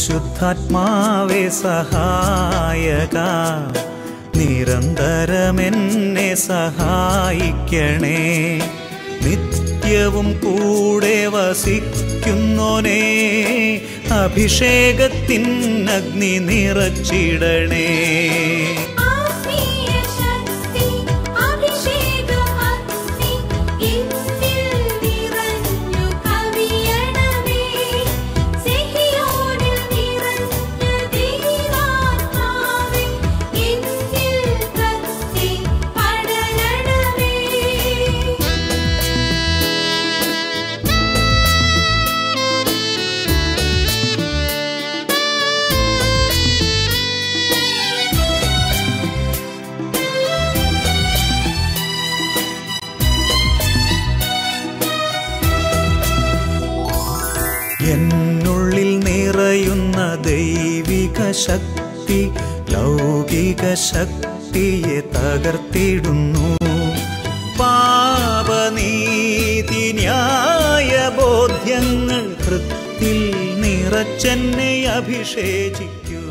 പരിശുദ്ധാത്മാവേ സഹായക നിരന്തരമെന്നെ സഹായിക്കണേ നിത്യവും കൂടെ വസിക്കുന്നോനേ അഭിഷേകത്തിൻ അഗ്നി നിറച്ചിടണേ ആത്മീയ ശക്തി അഭിഷേകമഗ്നി എന്നിൽ നിറഞ്ഞു കവിയണമേ സിഹിയോനിൽ നിറഞ്ഞ ദൈവാത്മാവേ എന്നിൽ കത്തി പടരണമേ എന്നുള്ളിൽ നിറയുന്ന ദൈവിക ശക്തി ലൗകിക ശക്തിയെ തകർത്തിടുന്നു പാപനീതി ന്യായ ബോധ്യങ്ങൾ കൃത്തിൽ നിറച്ചെന്നെ അഭിഷേചിക്കൂ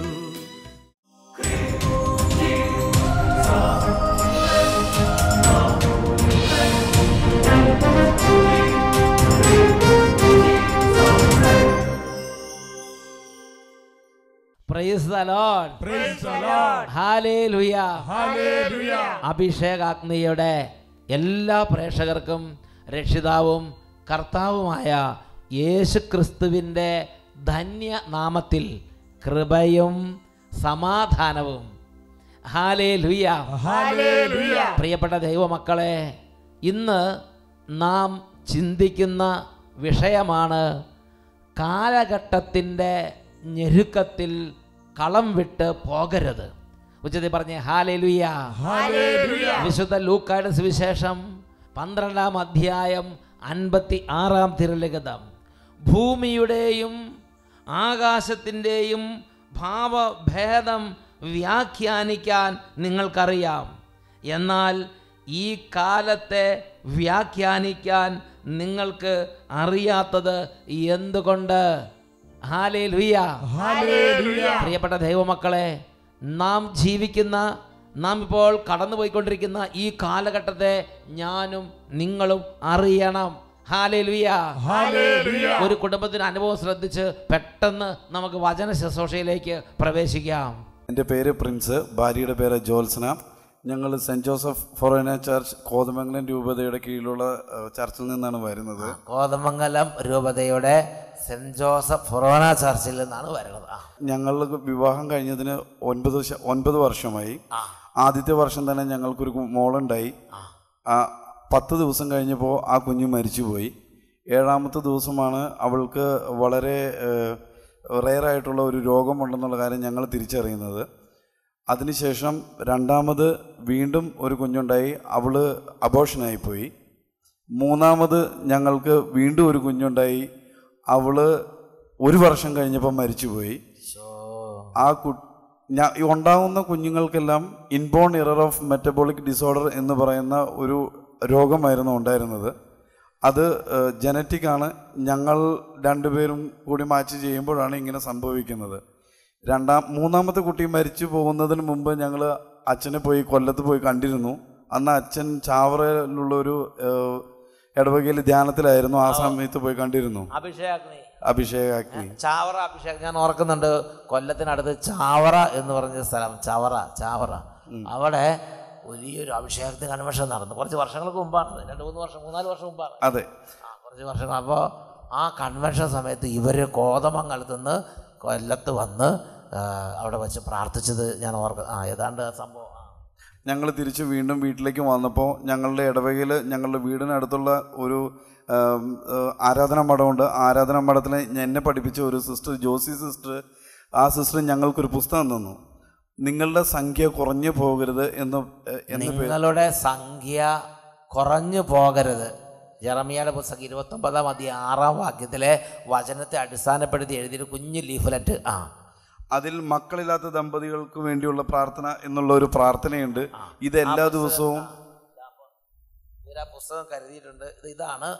price the lord Praise the Lord. Hallelujah Hallelujah. അഭിഷേകാഗ്നിയുടെ എല്ലാ പ്രേക്ഷകർക്കും രക്ഷിതാവും കർത്താവുമായ യേശുക്രിസ്തുവിൻ്റെ ധന്യനാമത്തിൽ കൃപയും സമാധാനവും ഹാലേ ലുയ Hallelujah. പ്രിയപ്പെട്ട ദൈവമക്കളെ ഇന്ന് നാം ചിന്തിക്കുന്ന വിഷയമാണ് കാലഘട്ടത്തിൻ്റെ ഞെരുക്കത്തിൽ കളം വിട്ട് പോകരുത് ഉച്ചത്തിൽ പറഞ്ഞേ ഹാലേലുയ Hallelujah. വിശുദ്ധ ലൂക്കായുടെ സുവിശേഷം പന്ത്രണ്ടാം അധ്യായം അൻപത്തി ആറാം തിരുലിഖിതം ഭൂമിയുടെയും ആകാശത്തിൻ്റെയും ഭാവഭേദം വ്യാഖ്യാനിക്കാൻ നിങ്ങൾക്കറിയാം എന്നാൽ ഈ കാലത്തെ വ്യാഖ്യാനിക്കാൻ നിങ്ങൾക്ക് അറിയാത്തത് എന്തുകൊണ്ട് ഹാലേ Hallelujah. പ്രിയപ്പെട്ട ദൈവമക്കളെ നാം ജീവിക്കുന്ന നാം ഇപ്പോൾ കടന്നുപോയിക്കൊണ്ടിരിക്കുന്ന ഈ കാലഘട്ടത്തെ ഞാനും നിങ്ങളും അറിയണം ഹാലേലുയ Hallelujah. ഒരു കുടുംബത്തിന് അനുഭവം ശ്രദ്ധിച്ച് പെട്ടെന്ന് നമുക്ക് വചന ശുശ്രൂഷയിലേക്ക് പ്രവേശിക്കാം എൻ്റെ പേര് പ്രിൻസ് ഭാര്യയുടെ പേര് ജോത്സന ഞങ്ങൾ saint Joseph forane church Kothamangalam രൂപതയുടെ കീഴിലുള്ള ഏഹ്, ചർച്ചിൽ നിന്നാണ് വരുന്നത് കോതമംഗലം രൂപതയുടെ സെന്റ് ജോസഫ് ഫൊറോന ചർച്ചിൽ നിന്നാണ് വരുന്നത് ആ ഞങ്ങൾക്ക് വിവാഹം കഴിഞ്ഞതിന് ഒൻപത് ശ- ഒൻപത് വർഷമായി ആദ്യത്തെ വർഷം തന്നെ ഞങ്ങൾക്കൊരു കു- മോളുണ്ടായി ആ പത്ത് ദിവസം കഴിഞ്ഞപ്പോൾ ആ കുഞ്ഞ് മരിച്ചുപോയി ഏഴാമത്തെ ദിവസമാണ് അവൾക്ക് വളരെ റെയറായിട്ടുള്ള ഒരു രോഗമുണ്ടെന്നുള്ള കാര്യം ഞങ്ങൾ തിരിച്ചറിയുന്നത് അതിനുശേഷം രണ്ടാമത് വീണ്ടും ഒരു കുഞ്ഞുണ്ടായി അവൾ അബോഷനായിപ്പോയി മൂന്നാമത് ഞങ്ങൾക്ക് വീണ്ടും ഒരു കുഞ്ഞുണ്ടായി അവള് ഒരു വർഷം കഴിഞ്ഞപ്പോൾ മരിച്ചുപോയി ആ കു ഞാ- ഈ ഉണ്ടാകുന്ന കുഞ്ഞുങ്ങൾക്കെല്ലാം inborn error of metabolic disorder എന്ന് പറയുന്ന ഒരു രോഗമായിരുന്നു ഉണ്ടായിരുന്നത് അത് ജനറ്റിക് ആണ് ഞങ്ങൾ രണ്ടുപേരും കൂടി മാച്ച് ചെയ്യുമ്പോഴാണ് ഇങ്ങനെ സംഭവിക്കുന്നത് രണ്ടാം മൂന്നാമത്തെ കുട്ടി മരിച്ചു പോകുന്നതിന് മുമ്പ് ഞങ്ങൾ അച്ഛനെ പോയി കൊല്ലത്ത് പോയി കണ്ടിരുന്നു അന്ന് അച്ഛൻ ചാവറയിലുള്ള ഒരു ഏഹ്, ഇടവകയിൽ ധ്യാനത്തിലായിരുന്നു ആ സമയത്ത് പോയി കണ്ടിരുന്നു അഭിഷേകാഗ്നി അഭിഷേകാഗ്നി ചാവറ അഭിഷേക് ഞാൻ ഓർക്കുന്നുണ്ട് കൊല്ലത്തിനടുത്ത് ചാവറ എന്ന് പറഞ്ഞ സ്ഥലം ചവറ ചാവറ അവിടെ വലിയൊരു അഭിഷേകത്തിന് കൺവെൻഷൻ നടന്നു കുറച്ച് വർഷങ്ങൾക്ക് മുമ്പാണ് രണ്ട് മൂന്ന് വർഷം മൂന്നാല് വർഷം മുമ്പാണ് അതെ ആ കുറച്ച് വർഷങ്ങൾ അപ്പോൾ ആ കൺവെൻഷൻ സമയത്ത് ഇവർ കോതമംഗലത്ത് നിന്ന് കൊല്ലത്ത് വന്ന് ആ, അവിടെ വെച്ച് പ്രാർത്ഥിച്ചത് ഞാൻ ഓർക്ക ആ ഏതാണ്ട് ആ സംഭവം ആ. ഞങ്ങൾ തിരിച്ച് വീണ്ടും വീട്ടിലേക്ക് വന്നപ്പോൾ ഞങ്ങളുടെ ഇടവകയിൽ ഞങ്ങളുടെ വീടിനടുത്തുള്ള ഒരു ആം, ഏഹ്, ആരാധനാ മഠമുണ്ട് ആ ആരാധനാ മഠത്തിൽ എന്നെ പഠിപ്പിച്ച ഒരു സിസ്റ്റർ ജോസി സിസ്റ്റർ ആ സിസ്റ്റർ ഞങ്ങൾക്കൊരു പുസ്തകം തന്നു നിങ്ങളുടെ സംഖ്യ കുറഞ്ഞു പോകരുത് എന്ന് ഏഹ്, എന്ന് പേ- നിങ്ങളുടെ സംഖ്യ കുറഞ്ഞു പോകരുത് ജെറമിയയുടെ പുസ്തകം ഇരുപത്തൊമ്പതാം അധ്യായം ആറാം വാക്യത്തിലെ വചനത്തെ അടിസ്ഥാനപ്പെടുത്തി എഴുതിയൊരു കുഞ്ഞു ലീഫ്ലെറ്റ് ആ അതിൽ മക്കളില്ലാത്ത ദമ്പതികൾക്ക് വേണ്ടിയുള്ള പ്രാർത്ഥന എന്നുള്ള ഒരു പ്രാർത്ഥനയുണ്ട് ഇത് എല്ലാ ദിവസവും ഇവർ ആ പുസ്തകം കരുതിയിട്ടുണ്ട് ഇത് ഇതാണ്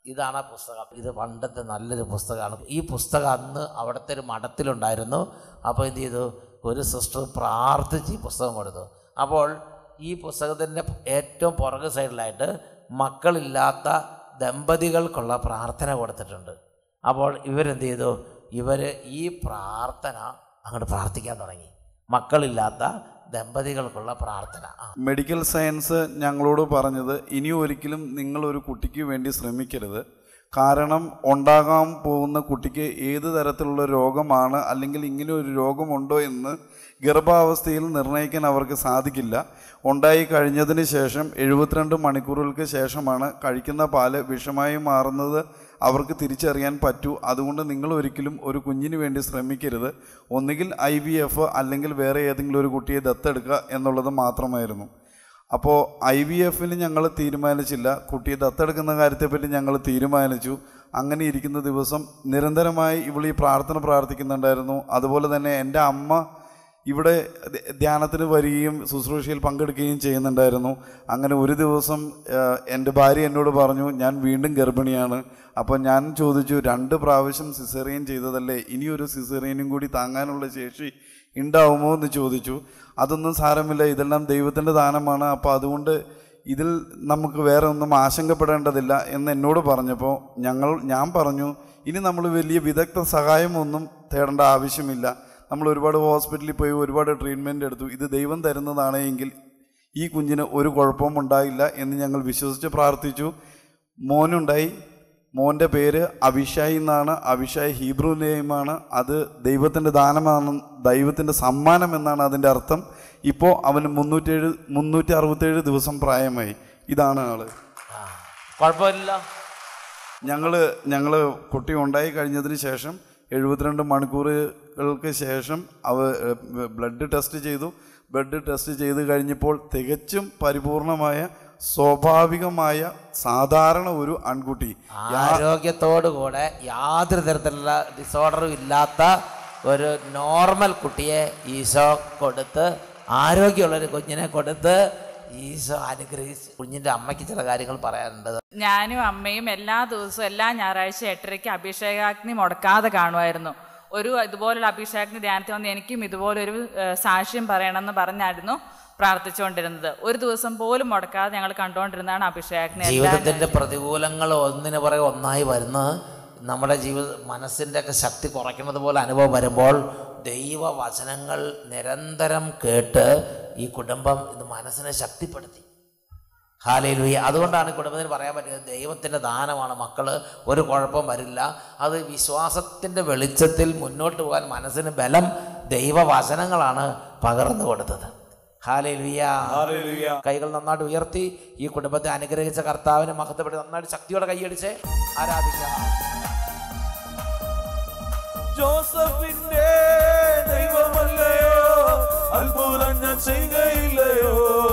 ഇതാണ് ആ പുസ്തകം ഇത് പണ്ടത്തെ നല്ലൊരു പുസ്തകമാണ് ഈ പുസ്തകം അന്ന് അവിടുത്തെ ഒരു മഠത്തിലുണ്ടായിരുന്നു അപ്പോൾ എന്ത് ചെയ്തു ഒരു സിസ്റ്റർ പ്രാർത്ഥിച്ച് ഈ പുസ്തകം കൊടുത്തു അപ്പോൾ ഈ പുസ്തകത്തിൻ്റെ ഏറ്റവും പുറകു സൈഡിലായിട്ട് മക്കളില്ലാത്ത ദമ്പതികൾക്കുള്ള പ്രാർത്ഥന കൊടുത്തിട്ടുണ്ട് അപ്പോൾ ഇവരെന്ത് ചെയ്തു ഇവർ ഈ പ്രാർത്ഥന അങ്ങോട്ട് പ്രാർത്ഥിക്കാൻ തുടങ്ങി മക്കളില്ലാത്ത ദമ്പതികൾക്കുള്ള പ്രാർത്ഥന ആ മെഡിക്കൽ സയൻസ് ഞങ്ങളോട് പറഞ്ഞത് ഇനി ഒരിക്കലും നിങ്ങൾ ഒരു കുട്ടിക്ക് വേണ്ടി ശ്രമിക്കരുത് കാരണം ഉണ്ടാകാൻ പോകുന്ന കുട്ടിക്ക് ഏത് തരത്തിലുള്ള രോഗമാണ് അല്ലെങ്കിൽ ഇങ്ങനെ ഒരു രോഗമുണ്ടോ എന്ന് ഗർഭാവസ്ഥയിൽ നിർണ്ണയിക്കാൻ അവർക്ക് സാധിക്കില്ല ഉണ്ടായി കഴിഞ്ഞതിന് ശേഷം എഴുപത്തിരണ്ട് മണിക്കൂറുകൾക്ക് ശേഷമാണ് കഴിക്കുന്ന പാല് വിഷമായി മാറുന്നത് അവർക്ക് തിരിച്ചറിയാൻ പറ്റൂ അതുകൊണ്ട് നിങ്ങൾ ഒരിക്കലും ഒരു കുഞ്ഞിന് വേണ്ടി ശ്രമിക്കരുത് ഒന്നുകിൽ ഐ വി എഫ് അല്ലെങ്കിൽ വേറെ ഏതെങ്കിലും ഒരു കുട്ടിയെ ദത്തെടുക്കുക എന്നുള്ളത് മാത്രമായിരുന്നു അപ്പോൾ ഐ വി എഫിൽ ഞങ്ങൾ തീരുമാനിച്ചില്ല കുട്ടിയെ ദത്തെടുക്കുന്ന കാര്യത്തെപ്പറ്റി ഞങ്ങൾ തീരുമാനിച്ചു അങ്ങനെ ഇരിക്കുന്ന ദിവസം നിരന്തരമായി ഇവൾ ഈ പ്രാർത്ഥന പ്രാർത്ഥിക്കുന്നുണ്ടായിരുന്നു അതുപോലെ തന്നെ എൻ്റെ അമ്മ ഇവിടെ ധ്യ- ധ്യാനത്തിന് വരികയും ശുശ്രൂഷയിൽ പങ്കെടുക്കുകയും ചെയ്യുന്നുണ്ടായിരുന്നു അങ്ങനെ ഒരു ദിവസം ആ, എൻ്റെ ഭാര്യ എന്നോട് പറഞ്ഞു ഞാൻ വീണ്ടും ഗർഭിണിയാണ് അപ്പോൾ ഞാൻ ചോദിച്ചു രണ്ട് പ്രാവശ്യം സിസേറിയൻ ചെയ്തതല്ലേ ഇനിയൊരു സിസേറിയനും കൂടി താങ്ങാനുള്ള ശേഷി ഉണ്ടാവുമോ എന്ന് ചോദിച്ചു അതൊന്നും സാരമില്ല ഇതെല്ലാം ദൈവത്തിൻ്റെ ദാനമാണ് അപ്പോൾ അതുകൊണ്ട് ഇതിൽ നമുക്ക് വേറെ ഒന്നും ആശങ്കപ്പെടേണ്ടതില്ല എന്ന് എന്നോട് പറഞ്ഞപ്പോൾ ഞങ്ങൾ ഞാൻ പറഞ്ഞു ഇനി നമ്മൾ വലിയ വിദഗ്ധ സഹായമൊന്നും തേടേണ്ട ആവശ്യമില്ല നമ്മൾ ഒരുപാട് ഹോസ്പിറ്റലിൽ പോയി ഒരുപാട് ട്രീറ്റ്മെൻറ്റ് എടുത്തു ഇത് ദൈവം തരുന്നതാണ് എങ്കിൽ ഈ കുഞ്ഞിന് ഒരു കുഴപ്പവും ഉണ്ടായില്ല എന്ന് ഞങ്ങൾ വിശ്വസിച്ച് പ്രാർത്ഥിച്ചു മോനുണ്ടായി മോൻ്റെ പേര് അവിഷായി എന്നാണ് അവിഷായ് ഹീബ്രു നെയിമാണ് അത് ദൈവത്തിൻ്റെ ദാനമാണ് ദൈവത്തിൻ്റെ സമ്മാനം എന്നാണ് അതിൻ്റെ അർത്ഥം ഇപ്പോൾ അവന് മുന്നൂറ്റേഴ് മുന്നൂറ്റി അറുപത്തേഴ് ദിവസം പ്രായമായി ഇതാണ് ആള് ആ കുഴപ്പമില്ല ഞങ്ങൾ ഞങ്ങൾ കുട്ടി ഉണ്ടായി കഴിഞ്ഞതിന് ശേഷം എഴുപത്തിരണ്ട് മണിക്കൂറുകൾക്ക് ശേഷം അവ ബ്ലഡ് ടെസ്റ്റ് ചെയ്തു ബ്ലഡ് ടെസ്റ്റ് ചെയ്ത് കഴിഞ്ഞപ്പോൾ തികച്ചും പരിപൂർണമായ സ്വാഭാവികമായ സാധാരണ ഒരു ആൺകുട്ടി ആരോഗ്യത്തോടു കൂടെ യാതൊരു തരത്തിലുള്ള ഡിസോർഡറും ഇല്ലാത്ത ഒരു നോർമൽ കുട്ടിയെ ഈശോ കൊടുത്ത് ആരോഗ്യമുള്ളൊരു കുഞ്ഞിനെ കൊടുത്ത് ഈശോ അനുഗ്രഹിച്ച് കുഞ്ഞിൻ്റെ അമ്മയ്ക്ക് ചില കാര്യങ്ങൾ പറയാനുണ്ട് ഞാനും അമ്മയും എല്ലാ ദിവസവും എല്ലാ ഞായറാഴ്ച എട്ടരയ്ക്ക് അഭിഷേകാഗ്നി മുടക്കാതെ കാണുമായിരുന്നു ഒരു ഇതുപോലുള്ള അഭിഷേകാഗ്നി ധ്യാനത്തിൽ വന്ന് എനിക്കും ഇതുപോലൊരു ഏഹ്, സാക്ഷ്യം പറയണമെന്ന് പറഞ്ഞായിരുന്നു പ്രാർത്ഥിച്ചുകൊണ്ടിരുന്നത് ഒരു ദിവസം പോലും മുടക്കാതെ ഞങ്ങൾ കണ്ടുകൊണ്ടിരുന്നതാണ് അഭിഷേകാഗ്നി എല്ലാ ജീവിതത്തിൻ്റെ പ്രതികൂലങ്ങൾ ഒന്നിനു പുറകെ ഒന്നായി വരുന്നത് നമ്മുടെ ജീവിത മനസ്സിൻ്റെ ഒക്കെ ശക്തി കുറയ്ക്കുന്നത് പോലെ അനുഭവം വരുമ്പോൾ ദൈവവചനങ്ങൾ നിരന്തരം കേട്ട് ഈ കുടുംബം ഇത് മനസ്സിനെ ശക്തിപ്പെടുത്തി ഹാലയിലുയ അതുകൊണ്ടാണ് ഈ കുടുംബത്തിന് പറയാൻ പറ്റുന്നത് ദൈവത്തിൻ്റെ ദാനമാണ് മക്കൾ ഒരു കുഴപ്പം വരില്ല അത് വിശ്വാസത്തിൻ്റെ വെളിച്ചത്തിൽ മുന്നോട്ട് പോകാൻ മനസ്സിന് ബലം ദൈവവചനങ്ങളാണ് പകർന്നു കൊടുത്തത് ഹാലയിലുയ കൈകൾ നന്നായിട്ട് ഉയർത്തി ഈ കുടുംബത്തെ അനുഗ്രഹിച്ച കർത്താവിനെ മഹത്വപ്പെട്ട് നന്നായിട്ട് ശക്തിയോടെ കൈയടിച്ച് ആരാധിക്കാം ജോസഫിന്റെ ദൈവമല്ലയോ അത്ഭുതം ഞാൻ ചെയ്യുകയില്ലയോ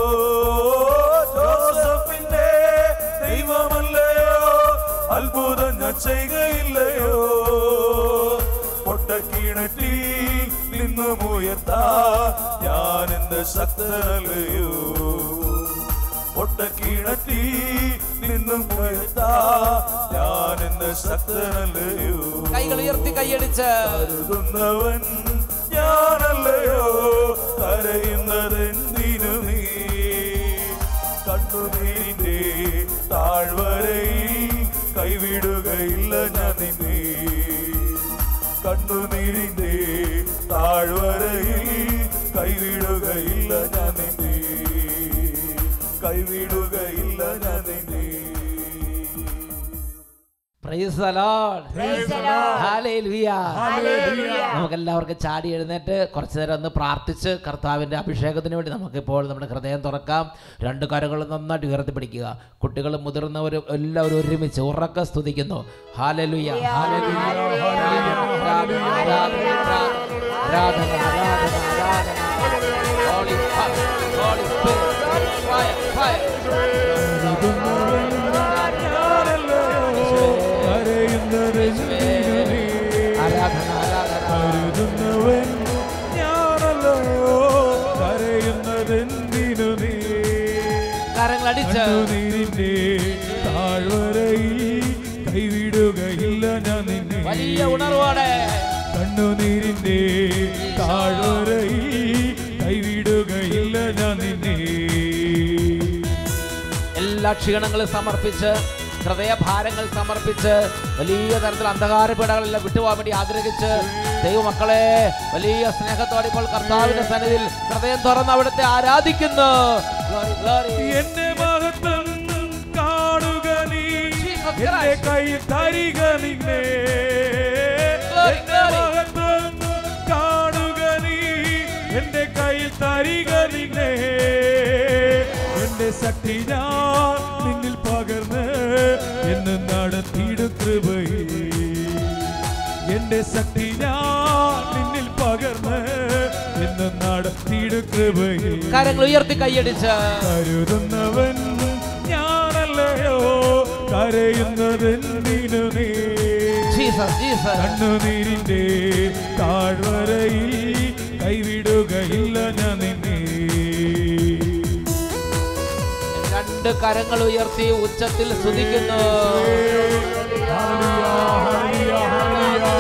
ജോസഫിന്റെ ദൈവമല്ലയോ അത്ഭുതം ഞാൻ ചെയ്യുകയില്ലയോ പൊട്ടക്കിണറ്റി നിന്നു മുയർത്താ ഞാൻ എന്ത് ശക്തനല്ലയോ പൊട്ടക്കിണറ്റി നിന്നും മുയർത്താ ഞാൻ എന്ത് ശക്തനല്ലയോ കൈകൾ ഉയർത്തി കൈയടിച്ച് കരുതുന്നവൻ ഞാനല്ലയോ കരയുന്നതെന്തിനു നീ കണ്ണുനീരിന്റെ താഴ്വരയിൽ കൈവിടുകയില്ല ഞാൻ നിന്നെ കണ്ണുനീരിന്റെ താഴ്വരയിൽ കൈവിടുകയില്ല ഞാൻ നിന്നെ കൈവിടുകയില്ല ഞാൻ നിന്നെ Praise the Lord. Hallelujah. നമുക്ക് എല്ലാവർക്കും ചാടി എഴുന്നേറ്റ് കുറച്ചു നേരം ഒന്ന് പ്രാർത്ഥിച്ച് കർത്താവിൻ്റെ അഭിഷേകത്തിന് വേണ്ടി നമുക്ക് ഇപ്പോൾ നമ്മുടെ ഹൃദയം തുറക്കാം രണ്ട് കരങ്ങളും നന്നായിട്ട് ഉയർത്തിപ്പിടിക്കുക കുട്ടികളും മുതിർന്നവരും എല്ലാവരും ഒരുമിച്ച് ഉറക്ക സ്തുതിക്കുന്നു ഹാലലുയ ഹാലലുയ ആരാധന ആരാധന ആരാധന ആരാധന ആരാധന ആരാധന Holy Father, Holy Spirit, fire, fire. ആരാധന ആരാധന കരുതുന്നവൻ ഞാനല്ലയോ കരയുന്നതെന്തിനു നീ കരങ്ങളടിച്ച് നീരിന്റെ താഴ്വരയിൽ വലിയ ഉണർവോടെ കണ്ണുനീരിന്റെ താഴ്വരയിൽ കൈവിടുകയില്ല ഞാൻ നിന്നെ എല്ലാ ക്ഷീണങ്ങളും സമർപ്പിച്ച് ഹൃദയഭാരങ്ങൾ സമർപ്പിച്ച് വലിയ തരത്തിൽ അന്ധകാര പീഡകളെല്ലാം വിട്ടുപോകാൻ വേണ്ടി ആഗ്രഹിച്ച് ദൈവമക്കളെ വലിയ സ്നേഹത്തോടെ ഇപ്പോൾ കർത്താവിന്റെ സന്നിധിയിൽ ഹൃദയം തുറന്ന് അവിടുത്തെ ആരാധിക്കുന്നു Glory, glory. എന്റെ മഹത്വം കാണുക നീ Jesus എന്റെ Christ. കൈ തരിക നിന്നെ Glory, എന്റെ glory. മഹത്വം കാണുക നീ എന്റെ കയ്യിൽ തരിക നിന്നെ എന്റെ ശക്തി ഞാൻ നിന്നിൽ പകർന്ന് എന്ന് നടത്തിയിടും കൃപയിൽ എന്റെ ശക്തി ഞാൻ നിന്നിൽ പകർന്ന് എന്ന് നടത്തിയിടും കൃപയിൽ കരങ്ങൾ ഉയർത്തി കൈയടിച്ച് കരുതുന്നവൻ ഞാനല്ലയോ കരയുന്നതെന്തിനു നീ ജീസസ് ജീസസ് കണ്ണുനീരിന്റെ താഴ്വരയിൽ കൈവിടുകയില്ല ഞാൻ നിന്നെ രണ്ട് കരങ്ങൾ ഉയർത്തി ഉച്ചത്തിൽ സ്തുതിക്കുന്നു ഹല്ലേലൂയ, ഹല്ലേലൂയ, ഹല്ലേലൂയ.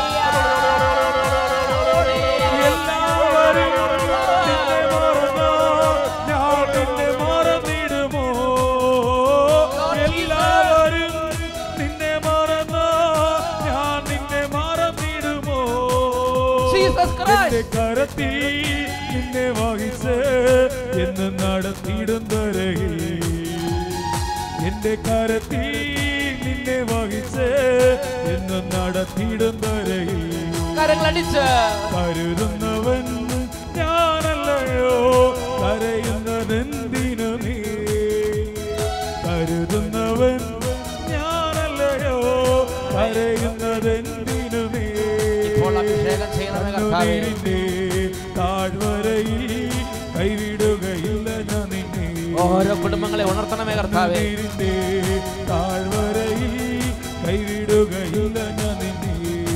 എല്ലാവരും നിന്നെ മറന്നോ? ഞാൻ നിന്നെ മറന്നിടുമോ? എല്ലാവരും നിന്നെ മറന്നോ? ഞാൻ നിന്നെ മറന്നിടുമോ? ജീസസ് എന്റെ ക്രൈസ്റ്റ് കരത്തിൽ നിന്നെ വഹിച്ച് എന്ന് നടത്തിയിടുന്നവരേ എന്റെ കരത്തിൽ നിന്നെ വഹിച്ച് എന്ന് നടത്തിയിടുന്നവരേ കരങ്ങളടിച്ച് കരുതുന്നവൻ ഞാനല്ലയോ കരയുന്നതെന്തിനു നീ കരുതുന്നവൻ ഞാനല്ലയോ കരയുന്നതെന്തിനു നീ ഇപ്പോൾ അഭിഷേകം ചെയ്യണമേ കർത്താവേ കണ്ണുനീരിന്റെ താഴ്വരയിൽ കൈവിടുകയില്ല ഞാൻ നിന്നെ ഓരോ കുടുംബങ്ങളെ ഉണർത്തണമേ കർത്താവേ കണ്ണുനീരിന്റെ താഴ്വരയിൽ കൈവിടുകയില്ല ഞാൻ നിന്നെ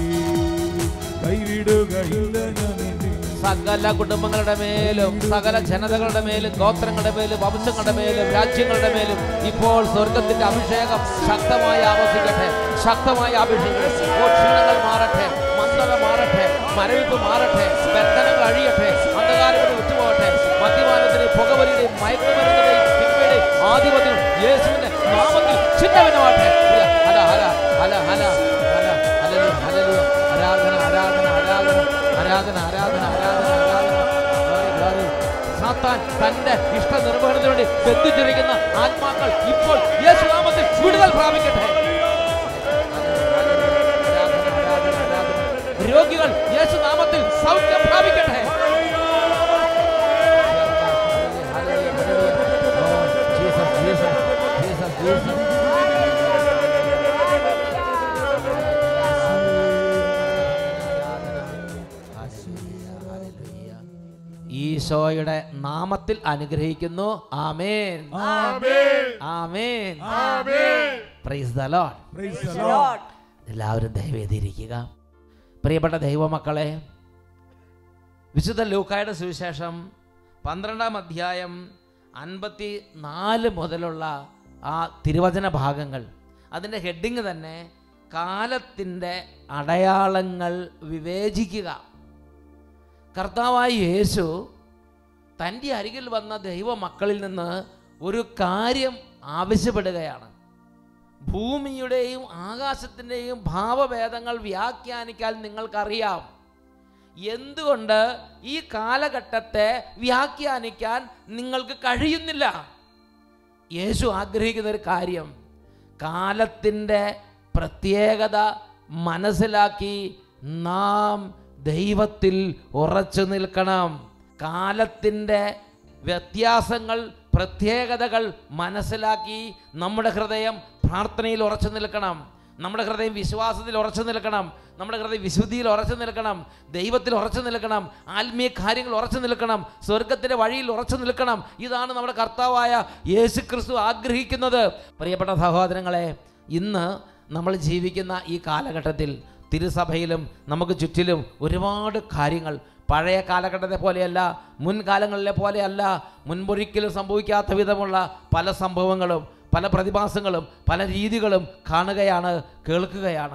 കൈവിടുകയില്ല ഞാൻ നിന്നെ സകല കുടുംബങ്ങളുടെ മേലും സകല ജനതകളുടെ മേലും ഗോത്രങ്ങളുടെ മേലും വംശങ്ങളുടെ മേലും രാജ്യങ്ങളുടെ മേലും ഇപ്പോൾ സ്വർഗത്തിന്റെ അഭിഷേകം ശക്തമായി ആവർത്തിക്കട്ടെ ശക്തമായി അഭിഷേകം ഓ ക്ഷീണങ്ങൾ മാറട്ടെ മന്ദത മാറട്ടെ മരവിപ്പ് മാറട്ടെ ബന്ധനങ്ങൾ അഴിയട്ടെ അന്ധകാരങ്ങൾ വിട്ടുപോകട്ടെ മദ്യപാനത്തിന്റെയും പുകവലിയുടെയും മയക്കുമരുന്നിന്റെയും തിന്മയുടെയും ആധിപത്യം യേശുവിന്റെ നാമത്തിൽ ചിഹ്നവനമാട്ടെ ഹല ഹല ഹല ഹല ഹല ഹലലു ഹലലു ആരാധന ആരാധന ആരാധന ആരാധന ആരാധന ആരാധന ആരാധന Glory, glory. സാത്താൻ തന്റെ ഇഷ്ട നിർവഹണത്തിന് വേണ്ടി ബന്ധിച്ചിരിക്കുന്ന ആത്മാക്കൾ ഇപ്പോൾ യേശുനാമത്തിൽ വിടുതൽ പ്രാപിക്കട്ടെ ആരാധന, ആരാധന, ആരാധന. രോഗികൾ യേശുനാമത്തിൽ സൗഖ്യം പ്രാപിക്കട്ടെ ജീസസ് ജീസസ് ജീസസ് ജീസസ് ഈശോയുടെ നാമത്തിൽ അനുഗ്രഹിക്കുന്നു ആമേൻ ആമേൻ praise the lord Praise the Lord. എല്ലാവരും ദയവേദിയിരിക്കുക പ്രിയപ്പെട്ട ദൈവമക്കളെ വിശുദ്ധ ലൂക്കായുടെ സുവിശേഷം പന്ത്രണ്ടാം അധ്യായം അൻപത്തി നാല് മുതലുള്ള ആ തിരുവചന ഭാഗങ്ങൾ അതിൻ്റെ ഹെഡിങ് തന്നെ കാലത്തിൻ്റെ അടയാളങ്ങൾ വിവേചിക്കുക കർത്താവായ യേശു തൻ്റെ അരികിൽ വന്ന ദൈവമക്കളിൽ നിന്ന് ഒരു കാര്യം ആവശ്യപ്പെടുകയാണ് ഭൂമിയുടെയും ആകാശത്തിൻ്റെയും ഭാവഭേദങ്ങൾ വ്യാഖ്യാനിക്കാൻ നിങ്ങൾക്കറിയാം എന്തുകൊണ്ട് ഈ കാലഘട്ടത്തെ വ്യാഖ്യാനിക്കാൻ നിങ്ങൾക്ക് കഴിയുന്നില്ല യേശു ആഗ്രഹിക്കുന്ന ഒരു കാര്യം കാലത്തിൻ്റെ പ്രത്യേകത മനസ്സിലാക്കി നാം ദൈവത്തിൽ ഉറച്ചു നിൽക്കണം കാലത്തിൻ്റെ വ്യത്യാസങ്ങൾ പ്രത്യേകതകൾ മനസ്സിലാക്കി നമ്മുടെ ഹൃദയം പ്രാർത്ഥനയിൽ ഉറച്ചു നിൽക്കണം നമ്മുടെ ഹൃദയം വിശ്വാസത്തിൽ ഉറച്ചു നിൽക്കണം നമ്മുടെ ഹൃദയം വിശുദ്ധിയിൽ ഉറച്ചു നിൽക്കണം ദൈവത്തിൽ ഉറച്ചു നിൽക്കണം ആത്മീയ കാര്യങ്ങൾ ഉറച്ചു നിൽക്കണം സ്വർഗത്തിൻ്റെ വഴിയിൽ ഉറച്ചു നിൽക്കണം ഇതാണ് നമ്മുടെ കർത്താവായ യേശു ക്രിസ്തു ആഗ്രഹിക്കുന്നത് പ്രിയപ്പെട്ട സഹോദരങ്ങളെ ഇന്ന് നമ്മൾ ജീവിക്കുന്ന ഈ കാലഘട്ടത്തിൽ തിരുസഭയിലും നമുക്ക് ചുറ്റിലും ഒരുപാട് കാര്യങ്ങൾ പഴയ കാലഘട്ടത്തെ പോലെയല്ല മുൻകാലങ്ങളിലെ പോലെയല്ല മുൻപൊരിക്കലും സംഭവിക്കാത്ത വിധമുള്ള പല സംഭവങ്ങളും പല പ്രതിഭാസങ്ങളും പല രീതികളും കാണുകയാണ് കേൾക്കുകയാണ്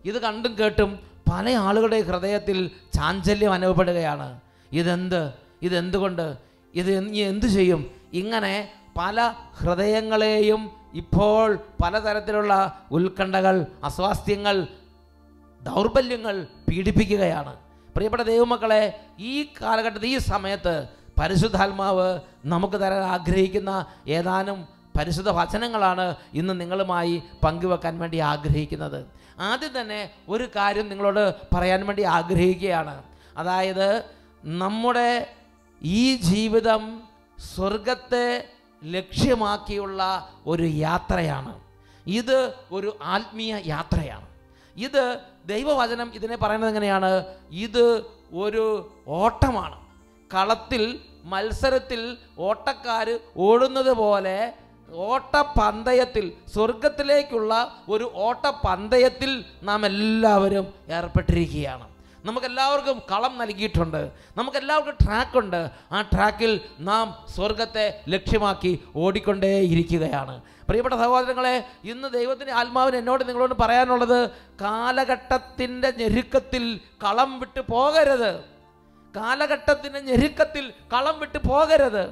ഇത് കണ്ടും കേട്ടും പല ആളുകളുടെ ഹൃദയത്തിൽ ചാഞ്ചല്യം അനുഭവപ്പെടുകയാണ് ഇതെന്ത് ഇതെന്തുകൊണ്ട് ഇത് ഇനി എന്തു ചെയ്യും ഇങ്ങനെ പല ഹൃദയങ്ങളെയും ഇപ്പോൾ പലതരത്തിലുള്ള ഉത്കണ്ഠകൾ അസ്വാസ്ഥ്യങ്ങൾ ദൗർബല്യങ്ങൾ പീഡിപ്പിക്കുകയാണ് പ്രിയപ്പെട്ട ദൈവമക്കളെ ഈ കാലഘട്ടത്തിൽ ഈ സമയത്ത് പരിശുദ്ധാത്മാവ് നമുക്ക് തരാൻ ആഗ്രഹിക്കുന്ന ഏതാനും പരിശുദ്ധ വചനങ്ങളാണ് ഇന്ന് നിങ്ങളുമായി പങ്കുവെക്കാൻ വേണ്ടി ആഗ്രഹിക്കുന്നത് ആദ്യം തന്നെ ഒരു കാര്യം നിങ്ങളോട് പറയാൻ വേണ്ടി ആഗ്രഹിക്കുകയാണ് അതായത് നമ്മുടെ ഈ ജീവിതം സ്വർഗത്തെ ലക്ഷ്യമാക്കിയുള്ള ഒരു യാത്രയാണ് ഇത് ഒരു ആത്മീയ യാത്രയാണ് ഇത് ദൈവവചനം ഇതിനെ പറയുന്നത് എങ്ങനെയാണ് ഇത് ഒരു ഓട്ടമാണ് കളത്തിൽ മത്സരത്തിൽ ഓട്ടക്കാർ ഓടുന്നത് പോലെ ഓട്ടപ്പന്തയത്തിൽ സ്വർഗത്തിലേക്കുള്ള ഒരു ഓട്ടപ്പന്തയത്തിൽ നാം എല്ലാവരും ഏർപ്പെട്ടിരിക്കുകയാണ് നമുക്കെല്ലാവർക്കും കളം നൽകിയിട്ടുണ്ട് നമുക്കെല്ലാവർക്കും ട്രാക്കുണ്ട് ആ ട്രാക്കിൽ നാം സ്വർഗത്തെ ലക്ഷ്യമാക്കി ഓടിക്കൊണ്ടേയിരിക്കുകയാണ് പ്രിയപ്പെട്ട സഹോദരങ്ങളെ ഇന്ന് ദൈവത്തിൻ്റെ ആത്മാവിന് എന്നോട് നിങ്ങളോട് പറയാനുള്ളത് കാലഘട്ടത്തിൻ്റെ ഞെരുക്കത്തിൽ കളം വിട്ട് പോകരുത് കാലഘട്ടത്തിൻ്റെ ഞെരുക്കത്തിൽ കളം വിട്ട് പോകരുത്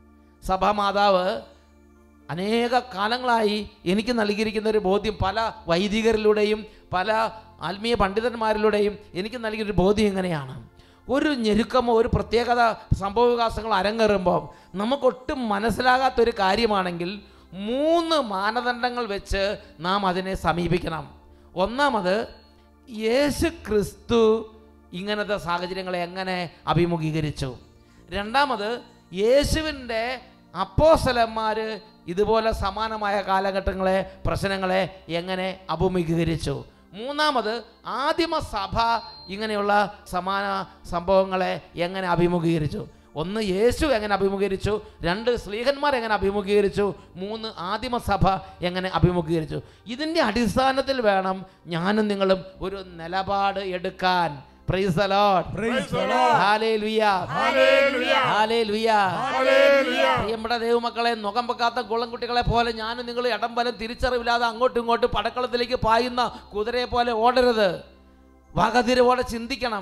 സഭാമാതാവ് അനേക കാലങ്ങളായി എനിക്ക് നൽകിയിരിക്കുന്ന ഒരു ബോധ്യം പല വൈദികരിലൂടെയും പല ആത്മീയ പണ്ഡിതന്മാരിലൂടെയും എനിക്ക് നൽകിയൊരു ബോധ്യം എങ്ങനെയാണ് ഒരു ഞെരുക്കമോ ഒരു പ്രത്യേകത സംഭവവികാസങ്ങൾ അരങ്ങേറുമ്പോൾ നമുക്കൊട്ടും മനസ്സിലാകാത്തൊരു കാര്യമാണെങ്കിൽ മൂന്ന് മാനദണ്ഡങ്ങൾ വെച്ച് നാം അതിനെ സമീപിക്കണം ഒന്നാമത് യേശു ക്രിസ്തു ഇങ്ങനത്തെ സാഹചര്യങ്ങളെ എങ്ങനെ അഭിമുഖീകരിച്ചു രണ്ടാമത് യേശുവിൻ്റെ അപ്പോസലന്മാർ ഇതുപോലെ സമാനമായ കാലഘട്ടങ്ങളെ പ്രശ്നങ്ങളെ എങ്ങനെ അഭിമുഖീകരിച്ചു മൂന്നാമത് ആദിമസഭ ഇങ്ങനെയുള്ള സമാന സംഭവങ്ങളെ എങ്ങനെ അഭിമുഖീകരിച്ചു ഒന്ന് യേശു എങ്ങനെ അഭിമുഖീകരിച്ചു രണ്ട് സ്ലീഹന്മാർ എങ്ങനെ അഭിമുഖീകരിച്ചു മൂന്ന് ആദിമസഭ എങ്ങനെ അഭിമുഖീകരിച്ചു ഇതിൻ്റെ അടിസ്ഥാനത്തിൽ വേണം ഞാനും നിങ്ങളും ഒരു നിലപാട് എടുക്കാൻ Praise the Lord. Praise the Lord. Hallelujah. Hallelujah. Hallelujah. Hallelujah. പ്രിയപ്പെട്ട ദൈവമക്കളെ മുഖം വെക്കാത്ത കുളംകുട്ടികളെ പോലെ ഞാനും നിങ്ങൾ ഇടംബലം തിരിച്ചറിവില്ലാതെ അങ്ങോട്ടും ഇങ്ങോട്ടും പടക്കളത്തിലേക്ക് പായുന്ന കുതിരയെ പോലെ ഓടരുത് വകതിരവോടെ ചിന്തിക്കണം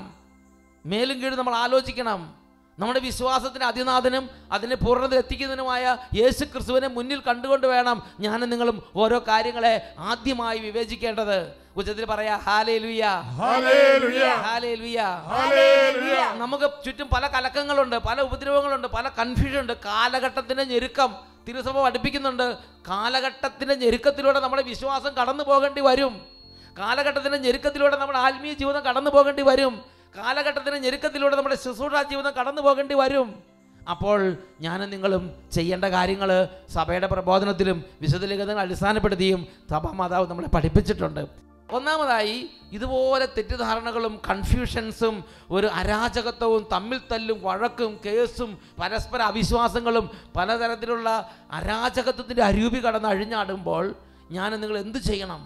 മേലും കീഴും നമ്മൾ ആലോചിക്കണം നമ്മുടെ വിശ്വാസത്തിന് അതിനാഥനും അതിനെ പൂർണ്ണത എത്തിക്കുന്നതിനുമായ യേശു ക്രിസ്തുവിനെ മുന്നിൽ കണ്ടുകൊണ്ട് വേണം ഞാനും നിങ്ങളും ഓരോ കാര്യങ്ങളെ ആദ്യമായി വിവേചിക്കേണ്ടത് ഉച്ചത്തിൽ പറയാ ഹാലേ ലുയ Hallelujah. ഹാലേ ലുയ Hallelujah. നമുക്ക് ചുറ്റും പല കലക്കങ്ങളുണ്ട് പല ഉപദ്രവങ്ങളുണ്ട് പല കൺഫ്യൂഷൻ ഉണ്ട് കാലഘട്ടത്തിന്റെ ഞെരുക്കം തിരുസഭ പഠിപ്പിക്കുന്നുണ്ട് കാലഘട്ടത്തിന്റെ ഞെരുക്കത്തിലൂടെ നമ്മുടെ വിശ്വാസം കടന്നു പോകേണ്ടി വരും കാലഘട്ടത്തിന്റെ ഞെരുക്കത്തിലൂടെ നമ്മുടെ ആത്മീയ ജീവിതം കടന്നു പോകേണ്ടി വരും കാലഘട്ടത്തിന്റെ ഞെരുക്കത്തിലൂടെ നമ്മുടെ ശുശ്രൂഷ ജീവിതം കടന്നു പോകേണ്ടി വരും അപ്പോൾ ഞാനും നിങ്ങളും ചെയ്യേണ്ട കാര്യങ്ങൾ സഭയുടെ പ്രബോധനത്തിലും വിശുദ്ധ ലിഖിതങ്ങൾ അടിസ്ഥാനപ്പെടുത്തിയും സഭാമാതാവ് നമ്മളെ പഠിപ്പിച്ചിട്ടുണ്ട് ഒന്നാമതായി ഇതുപോലെ തെറ്റിദ്ധാരണകളും കൺഫ്യൂഷൻസും ഒരു അരാജകത്വവും തമ്മിൽ തല്ലും വഴക്കും കേസും പരസ്പര അവിശ്വാസങ്ങളും പലതരത്തിലുള്ള അരാജകത്വത്തിൻ്റെ അരൂപി കടന്ന് അഴിഞ്ഞാടുമ്പോൾ ഞാൻ നിങ്ങൾ എന്ത് ചെയ്യണം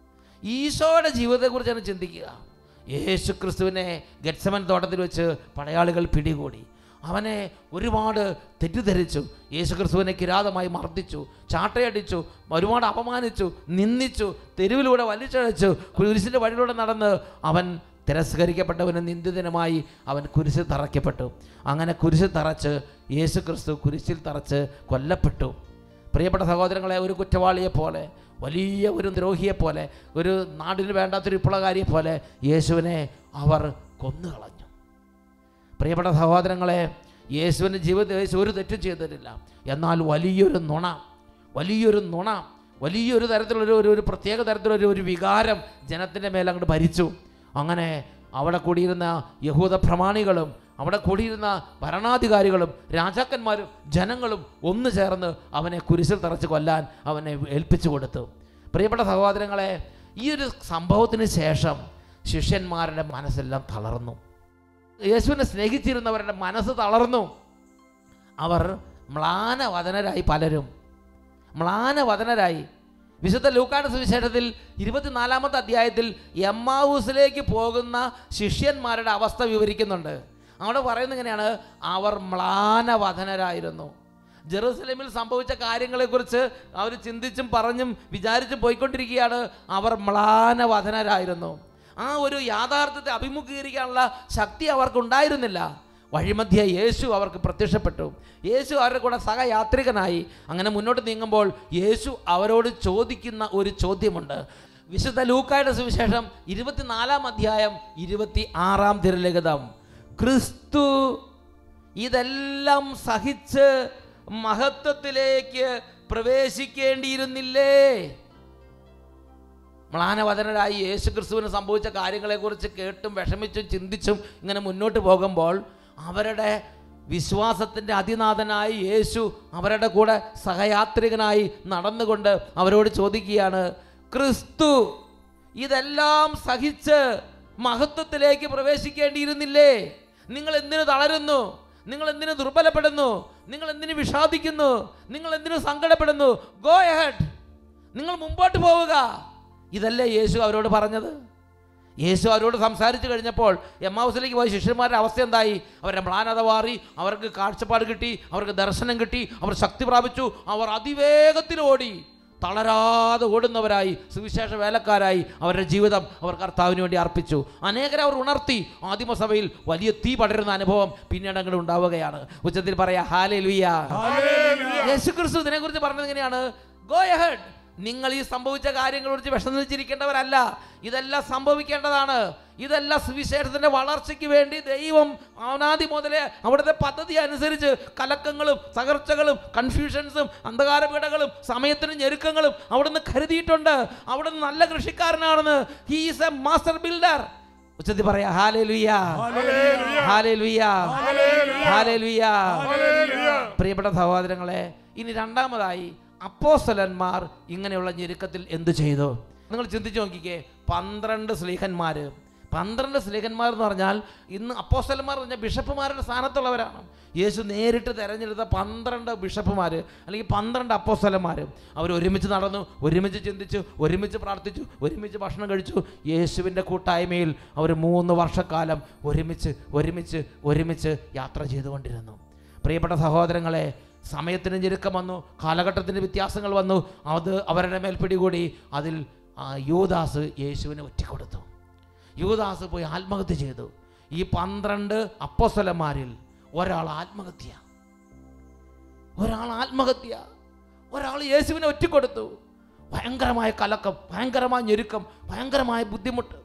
ഈശോയുടെ ജീവിതത്തെക്കുറിച്ചാണ് ചിന്തിക്കുക യേശു ക്രിസ്തുവിനെ ഗെറ്റ്സമൻ തോട്ടത്തിൽ വെച്ച് പടയാളികൾ പിടികൂടി അവനെ ഒരുപാട് തെറ്റിദ്ധരിച്ചു യേശു ക്രിസ്തുവിനെ കിരാതമായി മർദ്ദിച്ചു ചാട്ടയടിച്ചു ഒരുപാട് അപമാനിച്ചു നിന്ദിച്ചു തെരുവിലൂടെ വലിച്ചഴച്ചു കുരിശിൻ്റെ വഴിയിലൂടെ നടന്ന് അവൻ തിരസ്കരിക്കപ്പെട്ടവന് നിന്ദിതനുമായി അവൻ കുരിശിൽ തറയ്ക്കപ്പെട്ടു അങ്ങനെ കുരിശിൽ തറച്ച് യേശു ക്രിസ്തു കുരിശിൽ തറച്ച് കൊല്ലപ്പെട്ടു പ്രിയപ്പെട്ട സഹോദരങ്ങളെ ഒരു കുറ്റവാളിയെ പോലെ വലിയ ഒരു ദ്രോഹിയെ പോലെ ഒരു നാടിന് വേണ്ടാത്തൊരു വിപ്ലവകാരിയെ പോലെ യേശുവിനെ അവർ കൊന്നുകളഞ്ഞു പ്രിയപ്പെട്ട സഹോദരങ്ങളെ യേശുവിൻ്റെ ജീവിതത്തിൽ യേശു ഒരു തെറ്റും ചെയ്തിട്ടില്ല എന്നാൽ വലിയൊരു നുണ വലിയൊരു നുണ വലിയൊരു തരത്തിലൊരു ഒരു ഒരു പ്രത്യേക തരത്തിലൊരു ഒരു വികാരം ജനത്തിൻ്റെ മേലെ അങ്ങോട്ട് ഭരിച്ചു അങ്ങനെ അവിടെ കൂടിയിരുന്ന യഹൂദ പ്രമാണികളും അവിടെ കൂടിയിരുന്ന ഭരണാധികാരികളും രാജാക്കന്മാരും ജനങ്ങളും ഒന്നു ചേർന്ന് അവനെ കുരിശിൽ തറച്ച് കൊല്ലാൻ അവനെ ഏൽപ്പിച്ചു കൊടുത്തു പ്രിയപ്പെട്ട സഹോദരങ്ങളെ ഈ ഒരു സംഭവത്തിന് ശേഷം ശിഷ്യന്മാരുടെ മനസ്സെല്ലാം തളർന്നു യേശുവിനെ സ്നേഹിച്ചിരുന്നവരുടെ മനസ്സ് തളർന്നു അവർ മ്ലാനവദനരായി പലരും മ്ലാനവദനരായി വിശുദ്ധ ലൂക്കാട് സുവിശേഷത്തിൽ ഇരുപത്തിനാലാമത്തെ അധ്യായത്തിൽ എമ്മാവൂസിലേക്ക് പോകുന്ന ശിഷ്യന്മാരുടെ അവസ്ഥ വിവരിക്കുന്നുണ്ട് അവിടെ പറയുന്നത് ഇങ്ങനെയാണ് അവർ മ്ലാനവദനരായിരുന്നു ജെറുസലേമിൽ സംഭവിച്ച കാര്യങ്ങളെക്കുറിച്ച് അവർ ചിന്തിച്ചും പറഞ്ഞും വിചാരിച്ചും പോയിക്കൊണ്ടിരിക്കുകയാണ് അവർ മ്ലാനവദനരായിരുന്നു ആ ഒരു യാഥാർത്ഥ്യത്തെ അഭിമുഖീകരിക്കാനുള്ള ശക്തി അവർക്കുണ്ടായിരുന്നില്ല വഴിമധ്യ യേശു അവർക്ക് പ്രത്യക്ഷപ്പെട്ടു യേശു അവരുടെ കൂടെ സഹയാത്രികനായി അങ്ങനെ മുന്നോട്ട് നീങ്ങുമ്പോൾ യേശു അവരോട് ചോദിക്കുന്ന ഒരു ചോദ്യമുണ്ട് വിശുദ്ധ ലൂക്കായുടെ സുവിശേഷം ഇരുപത്തിനാലാം അധ്യായം ഇരുപത്തി ആറാം തിരലിഖിതം ക്രിസ്തു ഇതെല്ലാം സഹിച്ച് മഹത്വത്തിലേക്ക് പ്രവേശിക്കേണ്ടിയിരുന്നില്ലേ മ്ലാനവദനരായി യേശു ക്രിസ്തുവിന് സംഭവിച്ച കാര്യങ്ങളെക്കുറിച്ച് കേട്ടും വിഷമിച്ചും ചിന്തിച്ചും ഇങ്ങനെ മുന്നോട്ട് പോകുമ്പോൾ അവരുടെ വിശ്വാസത്തിൻ്റെ അതിനാഥനായി യേശു അവരുടെ കൂടെ സഹയാത്രികനായി നടന്നുകൊണ്ട് അവരോട് ചോദിക്കുകയാണ് ക്രിസ്തു ഇതെല്ലാം സഹിച്ച് മഹത്വത്തിലേക്ക് പ്രവേശിക്കേണ്ടിയിരുന്നില്ലേ നിങ്ങൾ എന്തിനു തളരുന്നു നിങ്ങൾ എന്തിനു ദുർബലപ്പെടുന്നു നിങ്ങൾ എന്തിനു വിഷാദിക്കുന്നു നിങ്ങൾ എന്തിനു സങ്കടപ്പെടുന്നു ഗോ എഹഡ് നിങ്ങൾ മുമ്പോട്ട് പോവുക ഇതല്ലേ യേശു അവരോട് പറഞ്ഞത് യേശു അവരോട് സംസാരിച്ചു കഴിഞ്ഞപ്പോൾ എം ഹൗസിലേക്ക് പോയ ശിഷ്യന്മാരുടെ അവസ്ഥ എന്തായി അവരുടെ മ്ലാനത മാറി അവർക്ക് കാഴ്ചപ്പാട് കിട്ടി അവർക്ക് ദർശനം കിട്ടി അവർ ശക്തി പ്രാപിച്ചു അവർ അതിവേഗത്തിൽ ഓടി തളരാതെ ഓടുന്നവരായി സുവിശേഷ വേലക്കാരായി അവരുടെ ജീവിതം അവർ കർത്താവിന് വേണ്ടി അർപ്പിച്ചു അനേകരെ അവർ ഉണർത്തി ആദിമസഭയിൽ വലിയ തീ പടരുന്ന അനുഭവം പിന്നീട് അങ്ങനെ ഉണ്ടാവുകയാണ് ഉച്ചത്തിൽ പറയാ ഹാലേ ലുയ്യ യേശുക്രിസ്തു ഇതിനെക്കുറിച്ച് പറഞ്ഞത് എങ്ങനെയാണ് ഗോ എഹഡ് നിങ്ങൾ ഈ സംഭവിച്ച കാര്യങ്ങളെക്കുറിച്ച് വിഷമിച്ചിരിക്കേണ്ടവരല്ല ഇതെല്ലാം സംഭവിക്കേണ്ടതാണ് ഇതെല്ലാം സുവിശേഷത്തിന്റെ വളർച്ചയ്ക്ക് വേണ്ടി ദൈവം അനാദി മുതലേ അവിടുത്തെ പദ്ധതി അനുസരിച്ച് കലക്കങ്ങളും തകർച്ചകളും കൺഫ്യൂഷൻസും അന്ധകാരപീഠകളും സമയത്തിന് ഞെരുക്കങ്ങളും അവിടുന്ന് കരുതിയിട്ടുണ്ട് അവിടുന്ന് നല്ല കൃഷിക്കാരനാണെന്ന് ഹീസ് എ മാസ്റ്റർ ബിൽഡർ ഉച്ചത്തിൽ പറയാ ഹാലേ ലുയ്യ ഹാലേ ലുയ്യ ഹാലേ ലുയ്യ പ്രിയപ്പെട്ട സഹോദരങ്ങളെ ഇനി രണ്ടാമതായി അപ്പോസ്തലന്മാർ ഇങ്ങനെയുള്ള ഞെരുക്കത്തിൽ എന്തു ചെയ്തു നിങ്ങൾ ചിന്തിച്ചു നോക്കിക്കേ പന്ത്രണ്ട് സ്ലീഹന്മാർ പന്ത്രണ്ട് സ്ലീഹന്മാർ എന്ന് പറഞ്ഞാൽ ഇന്ന് അപ്പോസ്തലന്മാർ എന്ന് പറഞ്ഞാൽ ബിഷപ്പുമാരുടെ സ്ഥാനത്തുള്ളവരാണ് യേശു നേരിട്ട് തെരഞ്ഞെടുത്ത പന്ത്രണ്ട് ബിഷപ്പുമാർ അല്ലെങ്കിൽ പന്ത്രണ്ട് അപ്പോസ്തലന്മാർ അവർ ഒരുമിച്ച് നടന്നു ഒരുമിച്ച് ചിന്തിച്ചു ഒരുമിച്ച് പ്രാർത്ഥിച്ചു ഒരുമിച്ച് ഭക്ഷണം കഴിച്ചു യേശുവിൻ്റെ കൂട്ടായ്മയിൽ അവർ മൂന്ന് വർഷക്കാലം ഒരുമിച്ച് ഒരുമിച്ച് ഒരുമിച്ച് യാത്ര ചെയ്തുകൊണ്ടിരുന്നു പ്രിയപ്പെട്ട സഹോദരങ്ങളെ സമയത്തിന് ഞെരുക്കം വന്നു കാലഘട്ടത്തിൻ്റെ വ്യത്യാസങ്ങൾ വന്നു അത് അവരുടെ മേൽ പിടികൂടി അതിൽ ആ, യൂദാസ് യേശുവിനെ ഒറ്റിക്കൊടുത്തു യൂദാസ് പോയി ആത്മഹത്യ ചെയ്തു ഈ പന്ത്രണ്ട് അപ്പോസ്തലന്മാരിൽ ഒരാൾ ആത്മഹത്യ ഒരാൾ ആത്മഹത്യ ഒരാൾ യേശുവിനെ ഒറ്റിക്കൊടുത്തു ഭയങ്കരമായ കലക്കം ഭയങ്കരമായ ഞെരുക്കം ഭയങ്കരമായ ബുദ്ധിമുട്ട്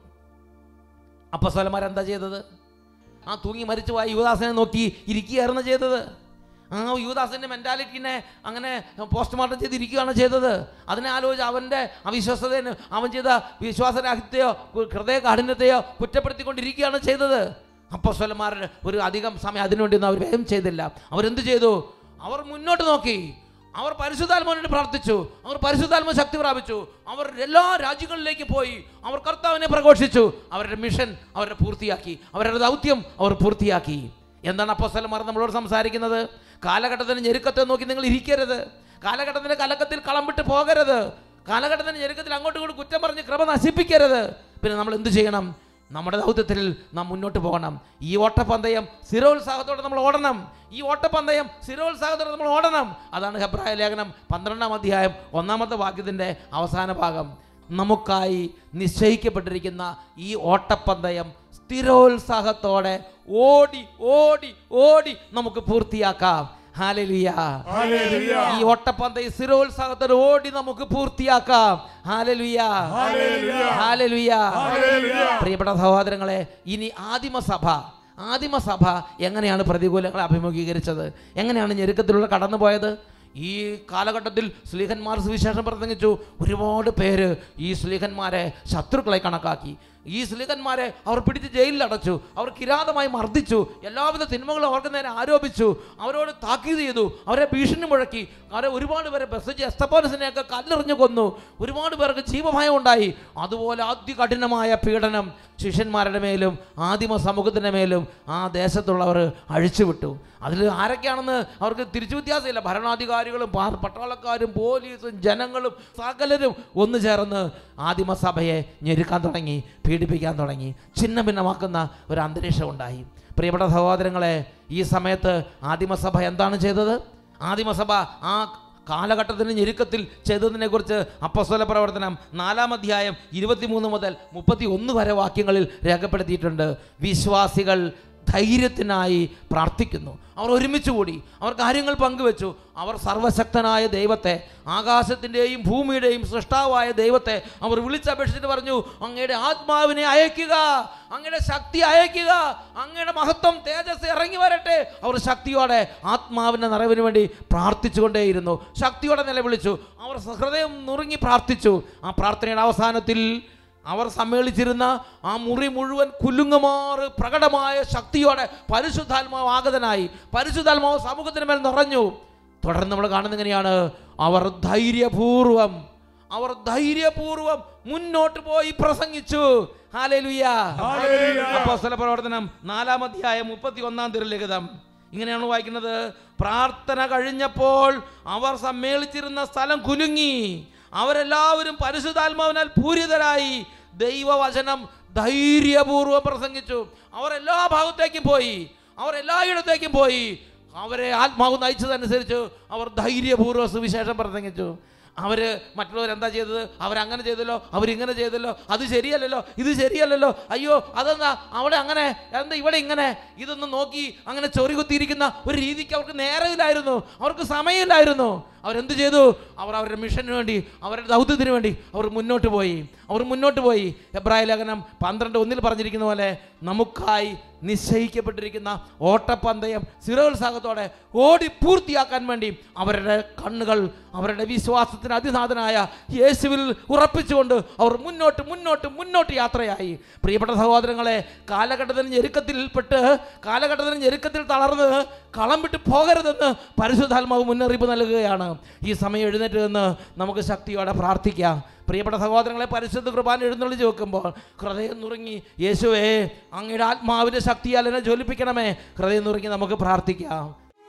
അപ്പസ്വലന്മാരെന്താ ചെയ്തത് ആ തൂങ്ങി മരിച്ചു പോയ യുവദാസനെ നോക്കി ഇരിക്കുകയായിരുന്നു ചെയ്തത് ആ യുവദാസൻ്റെ മെൻറ്റാലിറ്റിനെ അങ്ങനെ പോസ്റ്റ്മോർട്ടം ചെയ്തിരിക്കുകയാണ് ചെയ്തത് അതിനെ ആലോചിച്ച് അവൻ്റെ അവിശ്വസതയെ അവൻ ചെയ്ത വിശ്വാസരാഹിത്യയോ ഹൃദയ കാഠിന്യത്തെയോ കുറ്റപ്പെടുത്തിക്കൊണ്ടിരിക്കുകയാണ് ചെയ്തത് അപ്പസ്വലന്മാരുടെ ഒരു അധികം സമയം അതിനുവേണ്ടിയൊന്നും അവർ വേഗം ചെയ്തില്ല അവരെന്ത് ചെയ്തു അവർ മുന്നോട്ട് നോക്കി അവർ പരിശുദ്ധാത്മാവിനോട് പ്രാർത്ഥിച്ചു അവർ പരിശുദ്ധാത്മ ശക്തി പ്രാപിച്ചു അവർ എല്ലാ രാജ്യങ്ങളിലേക്ക് പോയി അവർ കർത്താവിനെ പ്രഘോഷിച്ചു അവരുടെ മിഷൻ അവരുടെ പൂർത്തിയാക്കി അവരുടെ ദൗത്യം അവർ പൂർത്തിയാക്കി എന്താണ് അപ്പോസ്തലന്മാർ നമ്മളോട് സംസാരിക്കുന്നത് കാലഘട്ടത്തിന് ഞെരുക്കത്തെ നോക്കി നിങ്ങൾ ഇരിക്കരുത് കാലഘട്ടത്തിന്റെ കലക്കത്തിൽ കളം വിട്ട് പോകരുത് കാലഘട്ടത്തിന്റെ ഞെരുക്കത്തിൽ അങ്ങോട്ടും ഇങ്ങോട്ടും കുറ്റം പറഞ്ഞ് ക്രമ നശിപ്പിക്കരുത് പിന്നെ നമ്മൾ എന്ത് ചെയ്യണം നമ്മുടെ ദൗത്യത്തിൽ നാം മുന്നോട്ട് പോകണം ഈ ഓട്ടപ്പന്തയം സ്ഥിരോത്സാഹത്തോടെ നമ്മൾ ഓടണം ഈ ഓട്ടപ്പന്തയം സ്ഥിരോത്സാഹത്തോടെ നമ്മൾ ഓടണം അതാണ് ഹെബ്രായ ലേഖനം പന്ത്രണ്ടാം അധ്യായം ഒന്നാമത്തെ വാക്യത്തിൻ്റെ അവസാന ഭാഗം നമുക്കായി നിശ്ചയിക്കപ്പെട്ടിരിക്കുന്ന ഈ ഓട്ടപ്പന്തയം സ്ഥിരോത്സാഹത്തോടെ ഓടി ഓടി ഓടി നമുക്ക് പൂർത്തിയാക്കാം ഹാലലുയ ഈ ഓട്ടപ്പന്തയം സ്ഥിരോത്സാഹത്തോടെ ഓടി നമുക്ക് പൂർത്തിയാക്കാം ഹാലലുയ ഹാലലുയ പ്രിയപ്പെട്ട സഹോദരങ്ങളെ ഇനി ആദിമസഭ ആദിമസഭ എങ്ങനെയാണ് പ്രതികൂലങ്ങളെ അഭിമുഖീകരിച്ചത് എങ്ങനെയാണ് ഞെരുക്കത്തിലൂടെ കടന്നുപോയത് ഈ കാലഘട്ടത്തിൽ സ്ലീഹന്മാർ സുവിശേഷം പ്രസംഗിച്ചു ഒരുപാട് പേര് ഈ സ്ലീഹന്മാരെ ശത്രുക്കളെ കണക്കാക്കി ഈ സ്ലീഹന്മാരെ അവർ പിടിച്ച് ജയിലിൽ അടച്ചു അവർ കിരാതമായി മർദ്ദിച്ചു എല്ലാവിധ തിന്മകളും അവർക്ക് നേരെ ആരോപിച്ചു അവരോട് താക്കീത് ചെയ്തു അവരെ ഭീഷണി മുഴക്കി അവരെ ഒരുപാട് പേരെ ബസ്സജ് എസ്തപ്പോനസിനെയൊക്കെ കല്ലെറിഞ്ഞു കൊന്നു ഒരുപാട് പേർക്ക് ജീവഭയം ഉണ്ടായി അതുപോലെ അതികഠിനമായ പീഡനം ശിഷ്യന്മാരുടെ മേലും ആദിമ സമൂഹത്തിൻ്റെ മേലും ആ ദേശത്തുള്ളവർ അഴിച്ചുവിട്ടു അതിൽ ആരൊക്കെയാണെന്ന് അവർക്ക് തിരിച്ചു വ്യത്യാസമില്ല ഭരണാധികാരികളും പാ- പട്ടാളക്കാരും പോലീസും ജനങ്ങളും സകലരും ഒന്നു ചേർന്ന് ആദിമസഭയെ ഞെരുക്കാൻ തുടങ്ങി പീഡിപ്പിക്കാൻ തുടങ്ങി ഛിന്ന ഭിന്നമാക്കുന്ന ഒരു അന്തരീക്ഷം ഉണ്ടായി പ്രിയപ്പെട്ട സഹോദരങ്ങളെ ഈ സമയത്ത് ആദിമസഭ എന്താണ് ചെയ്തത് ആദിമസഭ ആ കാലഘട്ടത്തിന് ഞെരുക്കത്തിൽ ചെയ്തതിനെക്കുറിച്ച് അപ്പസ്വല പ്രവർത്തനം നാലാം അധ്യായം ഇരുപത്തിമൂന്ന് മുതൽ മുപ്പത്തി ഒന്ന് വരെ വാക്യങ്ങളിൽ രേഖപ്പെടുത്തിയിട്ടുണ്ട് വിശ്വാസികൾ ധൈര്യത്തിനായി പ്രാർത്ഥിക്കുന്നു അവർ ഒരുമിച്ച് കൂടി അവർ കാര്യങ്ങൾ പങ്കുവെച്ചു അവർ സർവശക്തനായ ദൈവത്തെ ആകാശത്തിൻ്റെയും ഭൂമിയുടെയും സൃഷ്ടാവായ ദൈവത്തെ അവർ വിളിച്ചപേക്ഷിച്ചിട്ട് പറഞ്ഞു അങ്ങയുടെ ആത്മാവിനെ അയക്കുക അങ്ങയുടെ ശക്തി അയക്കുക അങ്ങയുടെ മഹത്വം തേജസ് ഇറങ്ങി വരട്ടെ അവർ ശക്തിയോടെ ആത്മാവിൻ്റെ നിറവിന് വേണ്ടി പ്രാർത്ഥിച്ചുകൊണ്ടേയിരുന്നു ശക്തിയോടെ നിലവിളിച്ചു അവർ ഹൃദയം നുറുങ്ങി പ്രാർത്ഥിച്ചു ആ പ്രാർത്ഥനയുടെ അവസാനത്തിൽ അവർ സമ്മേളിച്ചിരുന്ന ആ മുറി മുഴുവൻ കുലുങ്ങുമാറ് പ്രകടമായ ശക്തിയോടെ പരിശുദ്ധാത്മാവ് ആഗതനായി പരിശുദ്ധാത്മാവ് സമൂഹത്തിന് മേൽ നിറഞ്ഞു തുടർന്ന് നമ്മൾ കാണുന്നത് എങ്ങനെയാണ് അവർ ധൈര്യപൂർവം അവർ ധൈര്യപൂർവം മുന്നോട്ട് പോയി പ്രസംഗിച്ചു ഹാലേലുയ അപ്പോസ്തല പ്രവർത്തനം നാലാം അധ്യായം മുപ്പത്തി ഒന്നാം തിരുലിഖിതം ഇങ്ങനെയാണ് വായിക്കുന്നത് പ്രാർത്ഥന കഴിഞ്ഞപ്പോൾ അവർ സമ്മേളിച്ചിരുന്ന സ്ഥലം കുലുങ്ങി അവരെല്ലാവരും പരിശുദ്ധാത്മാവിനാൽ പൂരിതരായി ദൈവവചനം ധൈര്യപൂർവ്വം പ്രസംഗിച്ചു അവർ എല്ലാ ഭാഗത്തേക്കും പോയി അവർ എല്ലായിടത്തേക്കും പോയി അവരെ ആത്മാവ് നയിച്ചതനുസരിച്ച് അവർ ധൈര്യപൂർവ്വം സുവിശേഷം പ്രസംഗിച്ചു അവർ മറ്റുള്ളവർ എന്താ ചെയ്തത് അവരങ്ങനെ ചെയ്തല്ലോ അവരിങ്ങനെ ചെയ്തല്ലോ അത് ശരിയല്ലല്ലോ ഇത് ശരിയല്ലല്ലോ അയ്യോ അതെന്താ അവിടെ അങ്ങനെ എന്താ ഇവിടെ ഇങ്ങനെ ഇതൊന്നും നോക്കി അങ്ങനെ ചൊറി കുത്തിയിരിക്കുന്ന ഒരു രീതിക്ക് അവർക്ക് നേരമില്ലായിരുന്നു അവർക്ക് സമയമില്ലായിരുന്നു അവരെന്ത് ചെയ്തു അവർ അവരുടെ മിഷന് വേണ്ടി അവരുടെ ദൗത്യത്തിന് വേണ്ടി അവർ മുന്നോട്ട് പോയി അവർ മുന്നോട്ട് പോയി എബ്രായ ലേഖനം പന്ത്രണ്ട് ഒന്നിൽ പറഞ്ഞിരിക്കുന്ന പോലെ നമുക്കായി നിശ്ചയിക്കപ്പെട്ടിരിക്കുന്ന ഓട്ടപ്പന്തയം സ്ഥിരോത്സാഹത്തോടെ ഓടി പൂർത്തിയാക്കാൻ വേണ്ടി അവരുടെ കണ്ണുകൾ അവരുടെ വിശ്വാസത്തിന് അതിനാഥനായ യേശുവിൽ ഉറപ്പിച്ചുകൊണ്ട് അവർ മുന്നോട്ട് മുന്നോട്ട് മുന്നോട്ട് യാത്രയായി പ്രിയപ്പെട്ട സഹോദരങ്ങളെ കാലഘട്ടത്തിന് ഞെരുക്കത്തിൽപ്പെട്ട് കാലഘട്ടത്തിന് ഞെരുക്കത്തിൽ തളർന്ന് കളം വിട്ട് പോകരുതെന്ന് പരിശുദ്ധാത്മാവ് മുന്നറിയിപ്പ് നൽകുകയാണ് ഈ സമയം എഴുന്നേറ്റ് നിന്ന് നമുക്ക് ശക്തിയോടെ പ്രാർത്ഥിക്കാം പ്രിയപ്പെട്ട സഹോദരങ്ങളെ പരിശുദ്ധ കുർബാന എഴുന്നള്ളിച്ച് വെക്കുമ്പോൾ ഹൃദയം നുറുങ്ങി യേശുവേ അങ്ങയുടെ ആത്മാവിൻ്റെ ശക്തിയാൽ എന്നെ ജ്വലിപ്പിക്കണമേ ഹൃദയം നുറുങ്ങി നമുക്ക് പ്രാർത്ഥിക്കാം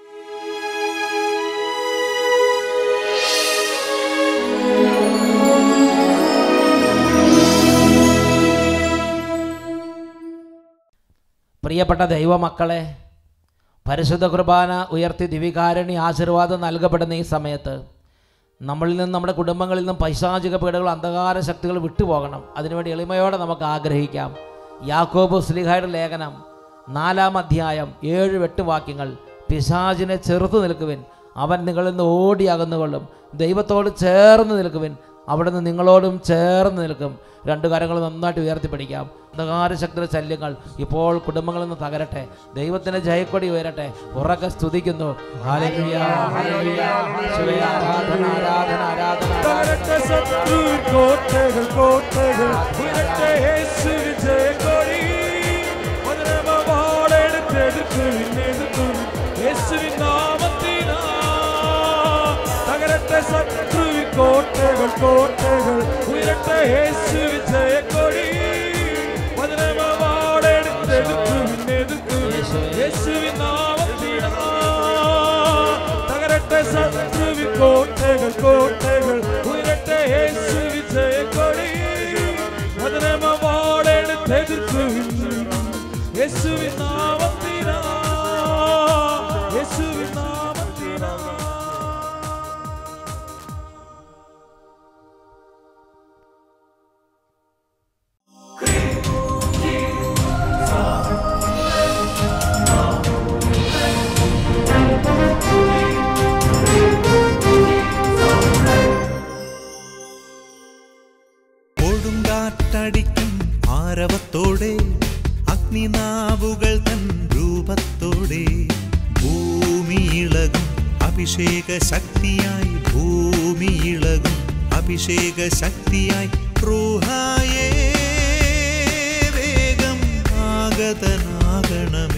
പ്രിയപ്പെട്ട ദൈവമക്കളെ പരിശുദ്ധ കുർബാന ഉയർത്തി ദിവികാരണി ആശീർവാദം നൽകപ്പെടുന്ന ഈ സമയത്ത് നമ്മളിൽ നിന്നും നമ്മുടെ കുടുംബങ്ങളിൽ നിന്നും പൈശാചിക പീഡകൾ അന്ധകാര ശക്തികൾ വിട്ടുപോകണം അതിനുവേണ്ടി എളിമയോടെ നമുക്ക് ആഗ്രഹിക്കാം യാക്കോബ് സ്ലിഹായുടെ ലേഖനം നാലാം അധ്യായം ഏഴ് എട്ട് വാക്യങ്ങൾ പിശാചിനെ ചെറുത്തു നിൽക്കുവിൻ അവൻ നിങ്ങളിൽ നിന്ന് ഓടി അകന്നുകൊള്ളും ദൈവത്തോട് ചേർന്ന് നിൽക്കുവിൻ അവിടുന്ന് നിങ്ങളോടും ചേർന്ന് നിൽക്കും രണ്ട് കാര്യങ്ങൾ നന്നായിട്ട് ഉയർത്തിപ്പിടിക്കാം അന്ധകാര ശക്തിയുടെ ശല്യങ്ങൾ ഇപ്പോൾ കുടുംബങ്ങളിൽ നിന്ന് തകരട്ടെ ദൈവത്തിന്റെ ജയക്കൊടി ഉയരട്ടെ ഉറക്കെ സ്തുതിക്കുന്നു ഹല്ലേലൂയ, ഹല്ലേലൂയ. യേശുവേ, ആരാധന ആരാധന ആരാധന തകരട്ടെ ശത്രുവിൻ കോട്ടകൾ കോട്ടകൾ ഉയരട്ടെ യേശുവിൻ ജയക്കൊടി വചനമ വാളെടുത്തെടുക്കുവിൻ എതിർക്കുവിൻ യേശുവിൻ നാമത്തിനാ തകരട്ടെ ശത്രുവിൻ കോട്ടകൾ കോട്ടകൾ ഉയരട്ടെ യേശുവിൻ ജയക്കൊടി വചനമ വാളെടുത്തെടുക്കുവിൻ എതിർക്കുവിൻ യേശുവിൻ നാമത്തിനാ തകരട്ടെ ശത്രുവിൻ കോട്ടകൾ കോട്ടകൾ ഉയരട്ടെ യേശു വിജയക്കൊടി മധുരമ വാളെടുത്തെതിർക്കുവിൻ യേശുവിൻ നാമത്തിനാ യേശുവിൻ നാമത്തിനാ കൊടുങ്കാറ്റടിക്കും ആരവത്തോടെ അഗ്നിനാവുകൾ തൻ രൂപത്തോടെ ഭൂമിയിളകും അഭിഷേക ശക്തിയായി ഭൂമിയിളകും അഭിഷേക ശക്തിയായി റൂഹായേ വേഗം ആഗതനാകണമേ